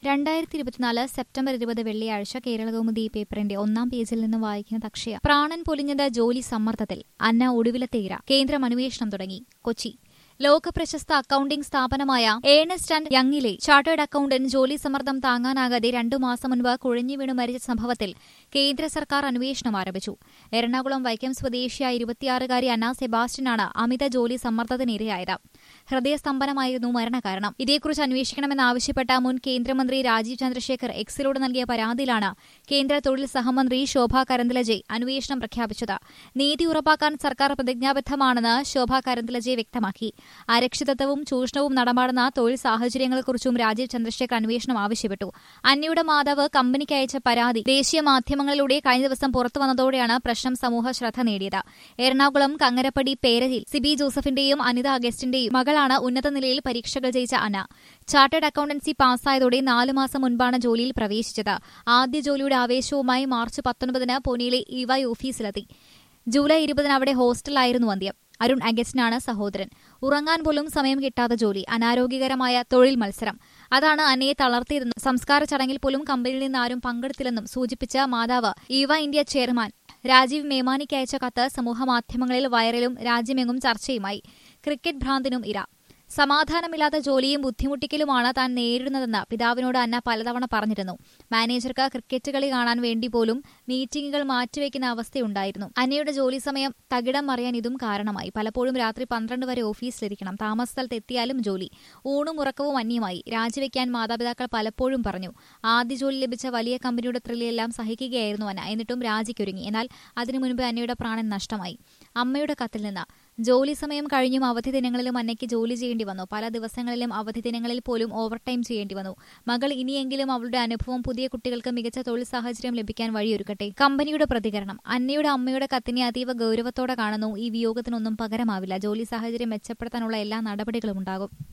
രണ്ടായിരത്തി ഇരുപത്തിനാല് സെപ്റ്റംബർ ഇരുപത് വെള്ളിയാഴ്ച കേരളകൗമുദി പേപ്പറിന്റെ ഒന്നാം പേജിൽ നിന്ന് വായിക്കുന്നത് അക്ഷയ പ്രാണൻ പൊലിഞ്ഞത് ജോലി സമ്മർദ്ദത്തിൽ അന്ന ഒടുവിലത്തേര കേന്ദ്രം അന്വേഷണം തുടങ്ങി കൊച്ചി ലോക പ്രശസ്ത അക്കൌണ്ടിംഗ് സ്ഥാപനമായ ഏണസ്റ്റ് ആൻഡ് യങ്ങിലെ ചാർട്ടേഡ് അക്കൌണ്ടന്റ് ജോലി സമ്മർദ്ദം താങ്ങാനാകാതെ രണ്ടു മാസം മുൻപ് കുഴഞ്ഞു വീണ് മരിച്ച സംഭവത്തിൽ കേന്ദ്ര സർക്കാർ അന്വേഷണം ആരംഭിച്ചു എറണാകുളം വൈക്കം സ്വദേശിയായ ഇരുപത്തിയാറുകാരി അന്ന സെബാസ്റ്റ്യനാണ് അമിത ജോലി സമ്മർദ്ദത്തിനിരയായത് ഹൃദയസ്തംഭനമായിരുന്നു മരണകാരണം ഇതേക്കുറിച്ച് അന്വേഷിക്കണമെന്നാവശ്യപ്പെട്ട മുൻ കേന്ദ്രമന്ത്രി രാജീവ് ചന്ദ്രശേഖർ എക്സിലോട് നൽകിയ പരാതിയിലാണ് കേന്ദ്ര തൊഴിൽ സഹമന്ത്രി ശോഭ കരന്തിലജെ അന്വേഷണം പ്രഖ്യാപിച്ചത് നീതി ഉറപ്പാക്കാൻ സർക്കാർ പ്രതിജ്ഞാബദ്ധമാണെന്ന് ശോഭ കരന്തിലജെ വ്യക്തമാക്കി അരക്ഷിതത്വവും ചൂഷണവും നടമാടുന്ന തൊഴിൽ സാഹചര്യങ്ങളെക്കുറിച്ചും രാജീവ് ചന്ദ്രശേഖർ അന്വേഷണം ആവശ്യപ്പെട്ടു അന്നയുടെ മാതാവ് കമ്പനിക്ക് അയച്ച പരാതി ദേശീയ മാധ്യമങ്ങളിലൂടെ കഴിഞ്ഞ ദിവസം പുറത്തുവന്നതോടെയാണ് പ്രശ്നം സമൂഹ ശ്രദ്ധ നേടിയത് എറണാകുളം കങ്ങരപ്പടി പേരരിൽ സിബി ജോസഫിന്റെയും അനിത അഗസ്റ്റിന്റെയും മകളാണ് ഉന്നത നിലയിൽ പരീക്ഷകൾ ജയിച്ച അന ചാർട്ടേഡ് അക്കൌണ്ടൻസി പാസ്സായതോടെ നാലു മാസം മുൻപാണ് ജോലിയിൽ പ്രവേശിച്ചത് ആദ്യ ജോലിയുടെ ആവേശവുമായി മാർച്ച് പത്തൊൻപതിന് പൂനെയിലെ ഇവൈ ഓഫീസിലെത്തി ജൂലൈ ഇരുപതിന് അവിടെ ഹോസ്റ്റലായിരുന്നു അന്ത്യം അരുൺ അഗസ്റ്റിനാണ് സഹോദരൻ ഉറങ്ങാൻ പോലും സമയം കിട്ടാത്ത ജോലി അനാരോഗ്യകരമായ തൊഴിൽ മത്സരം അതാണ് അന്നയെ തളർത്തിയതെന്നും സംസ്കാര ചടങ്ങിൽ പോലും കമ്പനിയിൽ നിന്ന് ആരും പങ്കെടുത്തില്ലെന്നും സൂചിപ്പിച്ച മാതാവ് ഈവ ഇന്ത്യ ചെയർമാൻ രാജീവ് മേമാനിക്ക് അയച്ച കത്ത് സമൂഹമാധ്യമങ്ങളിൽ വൈറലും രാജ്യമെങ്ങും ചർച്ചയുമായി ക്രിക്കറ്റ് ഭ്രാന്തിനും ഇര സമാധാനമില്ലാത്ത ജോലിയും ബുദ്ധിമുട്ടിക്കലുമാണ് താൻ നേരിടുന്നതെന്ന് പിതാവിനോട് അന്ന പലതവണ പറഞ്ഞിരുന്നു മാനേജർക്ക് ക്രിക്കറ്റ് കളി കാണാൻ വേണ്ടി പോലും മീറ്റിംഗുകൾ മാറ്റിവെക്കുന്ന അവസ്ഥയുണ്ടായിരുന്നു അന്നയുടെ ജോലി സമയം തകിടം മറിയാൻ ഇതും കാരണമായി പലപ്പോഴും രാത്രി പന്ത്രണ്ട് വരെ ഓഫീസിലിരിക്കണം താമസ സ്ഥലത്ത് എത്തിയാലും ജോലി ഊണും ഉറക്കവും അന്യമായി രാജിവെക്കാൻ മാതാപിതാക്കൾ പലപ്പോഴും പറഞ്ഞു ആദ്യ ജോലി ലഭിച്ച വലിയ കമ്പനിയുടെ ത്രില്ലെല്ലാം സഹിക്കുകയായിരുന്നു അന്ന എന്നിട്ടും രാജിക്കൊരുങ്ങി എന്നാൽ അതിനു മുൻപ് അന്നയുടെ പ്രാണൻ നഷ്ടമായി അമ്മയുടെ കത്തിൽ നിന്ന് ജോലി സമയം കഴിഞ്ഞും അവധി ദിനങ്ങളിലും അന്നയ്ക്ക് ജോലി ചെയ്യേണ്ടി വന്നു പല ദിവസങ്ങളിലും അവധി ദിനങ്ങളിൽ പോലും ഓവർടൈം ചെയ്യേണ്ടി വന്നു മകൾ ഇനിയെങ്കിലും അവളുടെ അനുഭവം പുതിയ കുട്ടികൾക്ക് മികച്ച തൊഴിൽ സാഹചര്യം ലഭിക്കാൻ വഴിയൊരുക്കട്ടെ കമ്പനിയുടെ പ്രതികരണം അന്നയുടെ അമ്മയുടെ കത്തിനെ അതീവ ഗൌരവത്തോടെ കാണുന്നു ഈ വിയോഗത്തിനൊന്നും പകരമാവില്ല ജോലി സാഹചര്യം മെച്ചപ്പെടുത്താനുള്ള എല്ലാ നടപടികളും ഉണ്ടാകും